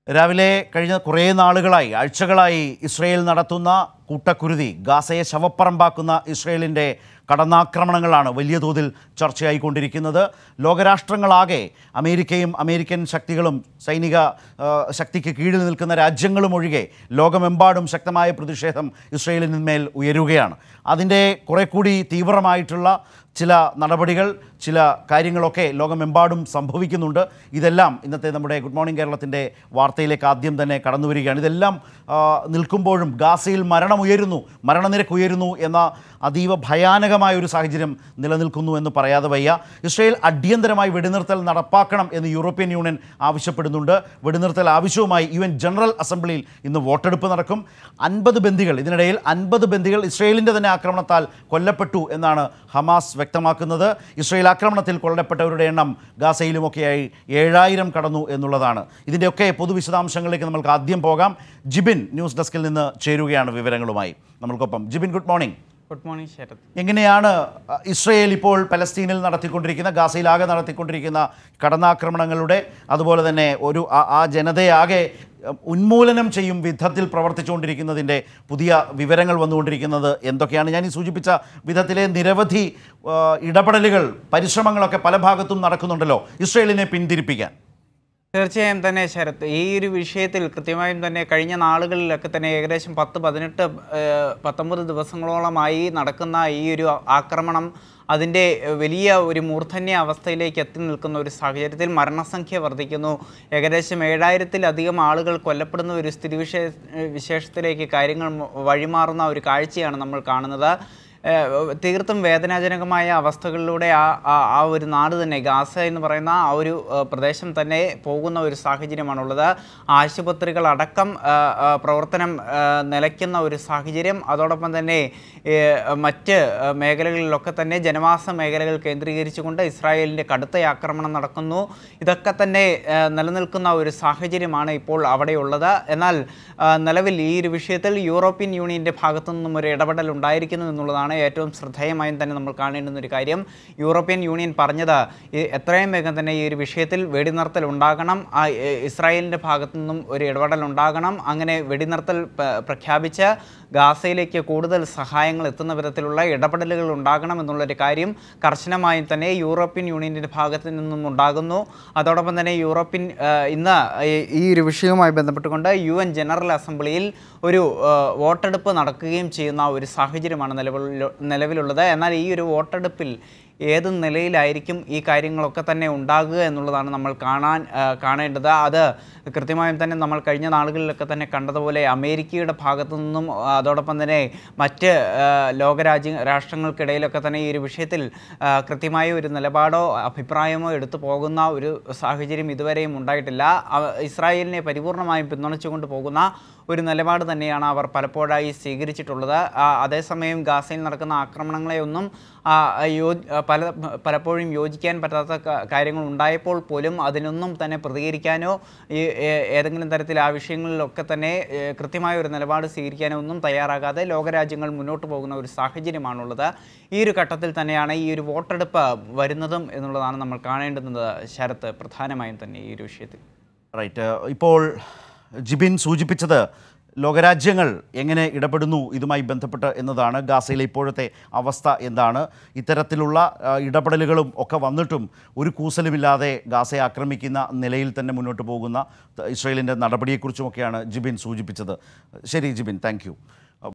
രാവിലെ കഴിഞ്ഞ കുറേ നാളുകളായി ആഴ്ചകളായി ഇസ്രയേൽ നടത്തുന്ന കൂട്ടക്കുരുതി ഗാസയെ ശവപ്പറമ്പാക്കുന്ന ഇസ്രയേലിൻ്റെ കടന്നാക്രമണങ്ങളാണ് വലിയ തോതിൽ ചർച്ചയായിക്കൊണ്ടിരിക്കുന്നത് ലോകരാഷ്ട്രങ്ങളാകെ അമേരിക്കയും അമേരിക്കൻ ശക്തികളും സൈനിക ആ, ശക്തിക്ക് കീഴിൽ നിൽക്കുന്ന രാജ്യങ്ങളും ഒഴികെ ലോകമെമ്പാടും ശക്തമായ പ്രതിഷേധം ഇസ്രയേലിന് മേൽ ഉയരുകയാണ് അതിൻ്റെ കുറെ കൂടി തീവ്രമായിട്ടുള്ള ചില നടപടികൾ ചില കാര്യങ്ങളൊക്കെ ലോകമെമ്പാടും സംഭവിക്കുന്നുണ്ട് ഇതെല്ലാം ഇന്നത്തെ നമ്മുടെ ഗുഡ് മോർണിംഗ് കേരളത്തിൻ്റെ വാർത്തയിലേക്ക് ആദ്യം തന്നെ കടന്നു വരികയാണ് ഇതെല്ലാം ആ, നിൽക്കുമ്പോഴും ഗാസയിൽ മരണം ഉയരുന്നു മരണനിരക്ക് ഉയരുന്നു എന്ന അതീവ ഭയാനകമായ ഒരു സാഹചര്യം നിലനിൽക്കുന്നു എന്ന് പറയാതെ വയ്യ ഇസ്രയേൽ അടിയന്തരമായി വെടിനിർത്തൽ നടപ്പാക്കണം എന്ന് യൂറോപ്യൻ യൂണിയൻ ആവശ്യപ്പെടുന്നുണ്ട് വെടിനിർത്തൽ ആവശ്യവുമായി യു എൻ ജനറൽ അസംബ്ലിയിൽ ഇന്ന് വോട്ടെടുപ്പ് നടക്കും അൻപത് ബന്ദികൾ ഇതിനിടയിൽ അൻപത് ബന്ദികൾ ഇസ്രയേലിൻ്റെ തന്നെ ആക്രമണത്താൽ കൊല്ലപ്പെട്ടു എന്നാണ് ഹമാസ് വ്യക്തമാക്കുന്നത് ഇസ്രയേൽ ആക്രമണത്തിൽ കൊല്ലപ്പെട്ടവരുടെ എണ്ണം ഗാസയിലുമൊക്കെയായി ഏഴായിരം കടന്നു എന്നുള്ളതാണ് ഇതിൻ്റെയൊക്കെ പൊതുവിശദാംശങ്ങളിലേക്ക് നമുക്ക് ആദ്യം പോകാം ജിബിൻ ന്യൂസ് ഡെസ്കിൽ നിന്ന് ചേരുകയാണ് വിവരങ്ങളുമായി നമ്മൾക്കൊപ്പം Jibin good morning good morning Sharath എങ്ങനെയാണ് അഹ്, ഇസ്രയേൽ ഇപ്പോൾ പലസ്തീനിൽ നടത്തിക്കൊണ്ടിരിക്കുന്ന ഗാസയിലാകെ നടത്തിക്കൊണ്ടിരിക്കുന്ന കടന്നാക്രമണങ്ങളുടെ അതുപോലെ തന്നെ ഒരു ആ- ആ ജനതയാകെ അഹ്, ഉന്മൂലനം ചെയ്യും വിധത്തിൽ പ്രവർത്തിച്ചുകൊണ്ടിരിക്കുന്നതിൻ്റെ പുതിയ വിവരങ്ങൾ വന്നുകൊണ്ടിരിക്കുന്നത് എന്തൊക്കെയാണ് ഞാൻ ഈ സൂചിപ്പിച്ച വിധത്തിലെ നിരവധി ആഹ്, ഇടപെടലുകൾ പരിശ്രമങ്ങളൊക്കെ പല ഭാഗത്തും നടക്കുന്നുണ്ടല്ലോ ഇസ്രയേലിനെ പിന്തിരിപ്പിക്കാൻ തീർച്ചയായും തന്നെ ശരത് ഈ ഒരു വിഷയത്തിൽ കൃത്യമായും തന്നെ കഴിഞ്ഞ നാളുകളിലൊക്കെ തന്നെ ഏകദേശം പത്ത് പതിനെട്ട് ഏഹ്, പത്തൊമ്പത് ദിവസങ്ങളോളമായി നടക്കുന്ന ഈ ഒരു ആക്രമണം അതിൻ്റെ വലിയ ഒരു മൂർധന്യ അവസ്ഥയിലേക്ക് എത്തി നിൽക്കുന്ന ഒരു സാഹചര്യത്തിൽ മരണസംഖ്യ വർദ്ധിക്കുന്നു ഏകദേശം ഏഴായിരത്തിലധികം ആളുകൾ കൊല്ലപ്പെടുന്ന ഒരു സ്ഥിതിവിശേ വിശേഷത്തിലേക്ക് കാര്യങ്ങൾ മ- വഴിമാറുന്ന ഒരു കാഴ്ചയാണ് നമ്മൾ കാണുന്നത് ഏഹ് തീർത്തും വേദനാജനകമായ അവസ്ഥകളിലൂടെ ആ ആ- ആ ഒരു നാട് തന്നെ ഗാസ എന്ന് പറയുന്ന ആ ഒരു ഏഹ് പ്രദേശം തന്നെ പോകുന്ന ഒരു സാഹചര്യമാണുള്ളത് ആശുപത്രികൾ അടക്കം ഏഹ് ഏഹ് പ്രവർത്തനം ഏഹ് നിലയ്ക്കുന്ന ഒരു സാഹചര്യം അതോടൊപ്പം തന്നെ ഏഹ് മറ്റ് ഏഹ് മേഖലകളിലൊക്കെ തന്നെ ജനവാസ മേഖലകൾ കേന്ദ്രീകരിച്ചുകൊണ്ട് ഇസ്രായേലിൻ്റെ കടുത്ത ആക്രമണം നടക്കുന്നു ഇതൊക്കെ തന്നെ ഏഹ് നിലനിൽക്കുന്ന ഒരു സാഹചര്യമാണ് ഇപ്പോൾ അവിടെയുള്ളത് എന്നാൽ ഏഹ് നിലവിൽ ഈ ഒരു വിഷയത്തിൽ യൂറോപ്യൻ യൂണിയൻ്റെ ഭാഗത്തു നിന്നും ഒരു ഇടപെടൽ ഉണ്ടായിരിക്കുന്നു എന്നുള്ളതാണ് ഏറ്റവും ശ്രദ്ധേയമായും തന്നെ നമ്മൾ കാണേണ്ടുന്ന ഒരു കാര്യം യൂറോപ്യൻ യൂണിയൻ പറഞ്ഞത് ഈ എത്രയും വേഗം തന്നെ ഈ ഒരു വിഷയത്തിൽ വെടിനിർത്തൽ ഉണ്ടാകണം ആ എ- ഇസ്രായേലിൻ്റെ ഭാഗത്തു നിന്നും ഒരു ഇടപെടൽ ഉണ്ടാകണം അങ്ങനെ വെടിനിർത്തൽ പ- പ്രഖ്യാപിച്ച് ഗാസയിലേക്ക് കൂടുതൽ സഹായങ്ങൾ എത്തുന്ന വിധത്തിലുള്ള ഇടപെടലുകൾ ഉണ്ടാകണം എന്നുള്ളൊരു കാര്യം കർശനമായും തന്നെ യൂറോപ്യൻ യൂണിയൻ്റെ ഭാഗത്തു നിന്നും ഉണ്ടാകുന്നു അതോടൊപ്പം തന്നെ യൂറോപ്യൻ ആ, ഇന്ന് ഈ- ഈ ഒരു വിഷയവുമായി ബന്ധപ്പെട്ടുകൊണ്ട് യു എൻ ജനറൽ അസംബ്ലിയിൽ ഒരു ആ, വോട്ടെടുപ്പ് നടക്കുകയും ചെയ്യുന്ന ഒരു സാഹചര്യമാണ് നിലവിൽ നിലവിലുള്ളത് എന്നാൽ ഈ ഒരു വോട്ടെടുപ്പിൽ ഏത് നിലയിലായിരിക്കും ഈ കാര്യങ്ങളൊക്കെ തന്നെ ഉണ്ടാകുക എന്നുള്ളതാണ് നമ്മൾ കാണാൻ ആ, കാണേണ്ടത് അത് കൃത്യമായും തന്നെ നമ്മൾ കഴിഞ്ഞ നാളുകളിലൊക്കെ തന്നെ കണ്ടതുപോലെ അമേരിക്കയുടെ ഭാഗത്തു നിന്നും അതോടൊപ്പം തന്നെ മറ്റ് ആ, ലോകരാജ്യ രാഷ്ട്രങ്ങൾക്കിടയിലൊക്കെ തന്നെ ഈ ഒരു വിഷയത്തിൽ ആ, കൃത്യമായ ഒരു നിലപാടോ അഭിപ്രായമോ എടുത്തു പോകുന്ന ഒരു സാഹചര്യം ഇതുവരെയും ഉണ്ടായിട്ടില്ല അവ- ഇസ്രായേലിനെ പരിപൂർണമായും പിന്തുണച്ചുകൊണ്ട് പോകുന്ന ഒരു നിലപാട് തന്നെയാണ് അവർ പലപ്പോഴായി സ്വീകരിച്ചിട്ടുള്ളത് ആ, അതേസമയം ഗാസയിൽ നടക്കുന്ന ആക്രമണങ്ങളെയൊന്നും ആ, യോ പല പലപ്പോഴും യോജിക്കാൻ പറ്റാത്ത ക- കാര്യങ്ങൾ ഉണ്ടായപ്പോൾ പോലും അതിനൊന്നും തന്നെ പ്രതികരിക്കാനോ ഈ ഏ- ഏതെങ്കിലും തരത്തിൽ ആ വിഷയങ്ങളിലൊക്കെ തന്നെ ഏ, കൃത്യമായ ഒരു നിലപാട് സ്വീകരിക്കാനോ ഒന്നും തയ്യാറാകാതെ ലോകരാജ്യങ്ങൾ മുന്നോട്ട് പോകുന്ന ഒരു സാഹചര്യമാണുള്ളത് ഈ ഒരു ഘട്ടത്തിൽ തന്നെയാണ് ഈ ഒരു വോട്ടെടുപ്പ് വരുന്നതും എന്നുള്ളതാണ് നമ്മൾ കാണേണ്ടുന്നത് ശരത്ത് പ്രധാനമായും തന്നെ ഈ ഒരു വിഷയത്തിൽ റൈറ്റ് ഇപ്പോൾ ജിബിൻ സൂചിപ്പിച്ചത് ലോകരാജ്യങ്ങൾ എങ്ങനെ ഇടപെടുന്നു ഇതുമായി ബന്ധപ്പെട്ട് എന്നതാണ് ഗാസയിലെ ഇപ്പോഴത്തെ അവസ്ഥ എന്താണ് ഇത്തരത്തിലുള്ള ആ, ഇടപെടലുകളും ഒക്കെ വന്നിട്ടും ഒരു കൂസലുമില്ലാതെ ഗാസയെ ആക്രമിക്കുന്ന നിലയിൽ തന്നെ മുന്നോട്ട് പോകുന്ന ത- ഇസ്രയേലിൻ്റെ നടപടിയെക്കുറിച്ചുമൊക്കെയാണ് ജിബിൻ സൂചിപ്പിച്ചത് ശരി ജിബിൻ താങ്ക്